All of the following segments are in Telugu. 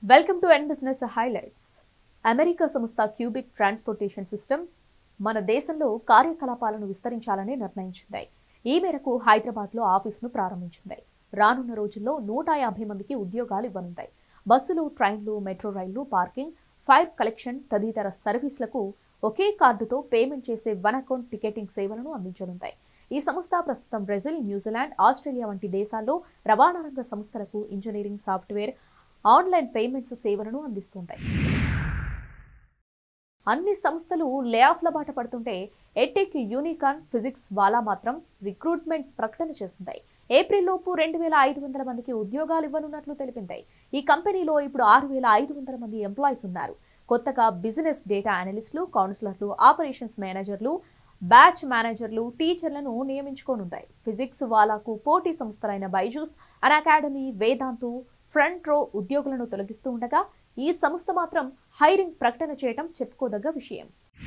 welcome to N business highlights America సంస్థ క్యూబిక్ ట్రాన్స్పోర్టేషన్ సిస్టమ్ మన దేశంలో కార్యకలాపాలను విస్తరించాలని నిర్ణయించింది ఈ మేరకు హైదరాబాద్లో ఆఫీసును ప్రారంభించింది రానున్న రోజుల్లో నూట యాభై మందికి ఉద్యోగాలు ఇవ్వనుంటాయి బస్సులు ట్రైన్లు మెట్రో రైళ్లు పార్కింగ్ ఫైర్ కలెక్షన్ తదితర సర్వీసులకు ఒకే కార్డుతో పేమెంట్ చేసే వన్ అకౌంట్ టికెటింగ్ సేవలను అందించనుంటాయి ఈ సంస్థ ప్రస్తుతం బ్రెజిల్ న్యూజిలాండ్ ఆస్ట్రేలియా వంటి దేశాల్లో రవాణా రంగ సంస్థలకు ఇంజనీరింగ్ సాఫ్ట్వేర్ ఆన్లైన్ పేమెంట్స్ సేవలను అందిస్తుంటాయి అన్ని సంస్థలు లే ఆఫ్ల బాట పడుతుంటే ఎటెక్ యూనికాన్ ఫిజిక్స్ వాలా మాత్రం రిక్రూట్మెంట్ ప్రకటన చేసింది ఏప్రిల్ లోపు రెండు వేల ఐదు వందల మందికి ఉద్యోగాలు ఇవ్వనున్నట్లు తెలిపింది ఈ కంపెనీలో ఇప్పుడు ఆరు వేల ఐదు వందల మంది ఎంప్లాయీస్ ఉన్నారు కొత్తగా బిజినెస్ డేటా అనలిస్టులు కౌన్సిలర్లు ఆపరేషన్స్ మేనేజర్లు బ్యాచ్ మేనేజర్లు టీచర్లను నియమించుకోనుంది ఫిజిక్స్ వాలాకు పోటీ సంస్థలైన Byju's Unacademy Vedantu front row ఉద్యోగులను తొలగిస్తూ ఉండగా ఈ సంస్థ మాత్రం హైరింగ్ ప్రకటన చేయడం చెప్పుకోదగ్గ విషయం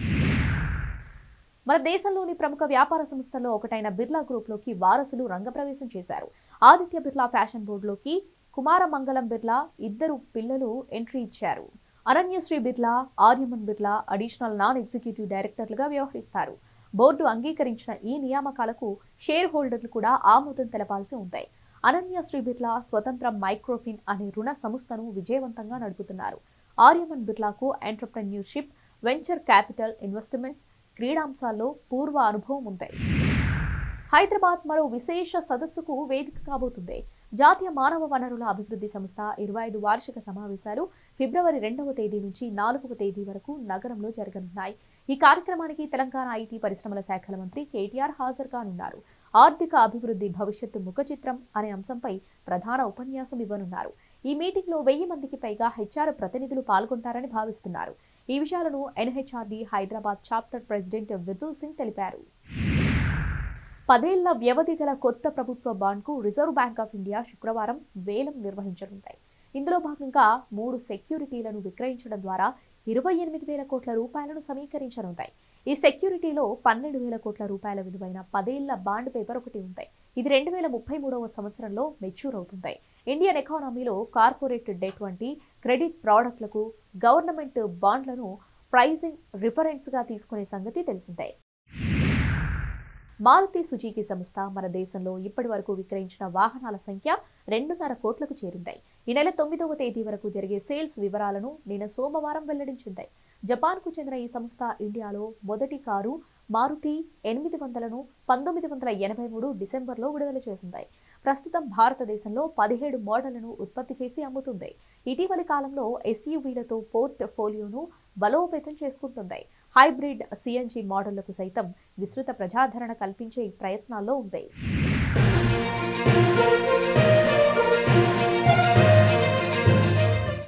మన దేశంలోని ప్రముఖ వ్యాపార సంస్థల్లో ఒకటైన బిర్లా గ్రూప్లోకి వారసులు రంగప్రవేశం చేశారు ఆదిత్య బిర్లా ఫ్యాషన్ బోర్డులోకి కుమారమంగళం బిర్లా ఇద్దరు పిల్లలు ఎంట్రీ ఇచ్చారు Ananyashree Birla Aryaman Birla additional non executive డైరెక్టర్లుగా వ్యవహరిస్తారు బోర్డు అంగీకరించిన ఈ నియామకాలకు షేర్ హోల్డర్లు కూడా ఆమోదం తెలపాల్సి ఉంటాయి అనన్యశ్రీ బిర్లా స్వతంత్ర మైక్రోఫిన్ అనే రుణ సంస్థను విజయవంతంగా నడుపుతున్నారు ఆర్యమన్ బిర్లాకు ఎంటర్ప్రెన్యూర్షిప్ వెంచర్ క్యాపిటల్ ఇన్వెస్ట్మెంట్స్ క్రీడాంశాల్లో పూర్వ అనుభవం ఉంది హైదరాబాద్ మరో విశేష సదస్సుకు వేదిక కాబోతుంది జాతీయ మానవ వనరుల అభివృద్ధి సంస్థ ఇరవై ఐదు వార్షిక సమావేశాలు ఫిబ్రవరి రెండవ తేదీ నుంచి నాలుగవ తేదీ వరకు నగరంలో జరగనున్నాయి ఈ కార్యక్రమానికి తెలంగాణ ఐటీ పరిశ్రమల శాఖల మంత్రి కేటీఆర్ హాజరు కానున్నారు ఆర్థిక అభివృద్ధి భవిష్యత్తు ముఖ చిత్రం అనే అంశంపై ప్రధాన ఉపన్యాసం ఇవ్వనున్నారు ఈ మీటింగ్లో వెయ్యి మందికి పైగా హెచ్ఆర్ ప్రతినిధులు పాల్గొంటారని భావిస్తున్నారు ఈ విషయాలను NHRD Hyderabad chapter president Vipul Singh తెలిపారు పదేళ్ల వ్యవధి గల కొత్త ప్రభుత్వ బాండ్కు రిజర్వ్ బ్యాంక్ ఆఫ్ ఇండియా శుక్రవారం వేలం నిర్వహించనుంది ఇందులో భాగంగా మూడు సెక్యూరిటీలను విక్రయించడం ద్వారా ఇరవై ఎనిమిది వేల కోట్ల రూపాయలను సమీకరించనుంటాయి ఈ సెక్యూరిటీలో పన్నెండు వేల కోట్ల రూపాయల విలువైన పదేళ్ల బాండ్ పేపర్ ఒకటి ఉంది ఇది రెండు వేల ముప్పై మూడవ సంవత్సరంలో మెచ్యూర్ అవుతుంది ఇండియన్ ఎకానమీలో కార్పొరేట్ డెట్ వంటి క్రెడిట్ ప్రోడక్ట్లకు గవర్నమెంట్ బాండ్లను ప్రైజింగ్ రిఫరెన్స్గా తీసుకునే సంగతి తెలిసిందే మారుతి సుజుకి సంస్థ మన దేశంలో ఇప్పటి వరకు విక్రయించిన వాహనాల సంఖ్య రెండున్నర కోట్లకు చేరింది ఈ నెల తొమ్మిదవ తేదీ వరకు జరిగే సేల్స్ వివరాలను నిన్న సోమవారం వెల్లడించింది జపాన్కు చెందిన ఈ సంస్థ ఇండియాలో మొదటి కారు మారుతి ఎనిమిది వందలను పంతొమ్మిది వందల ఎనభై మూడు డిసెంబర్లో విడుదల చేసింది ప్రస్తుతం భారతదేశంలో పదిహేడు మోడళ్లను ఉత్పత్తి చేసి అమ్ముతుంది ఇటీవలి కాలంలో ఎస్యూవీలతో పోర్ట్ ఫోలియోను బలోపేతం చేసుకుంటుంది హైబ్రిడ్ సిఎన్జి మోడళ్లకు సైతం విస్తృత ప్రజాదరణ కల్పించే ప్రయత్నాల్లో ఉంది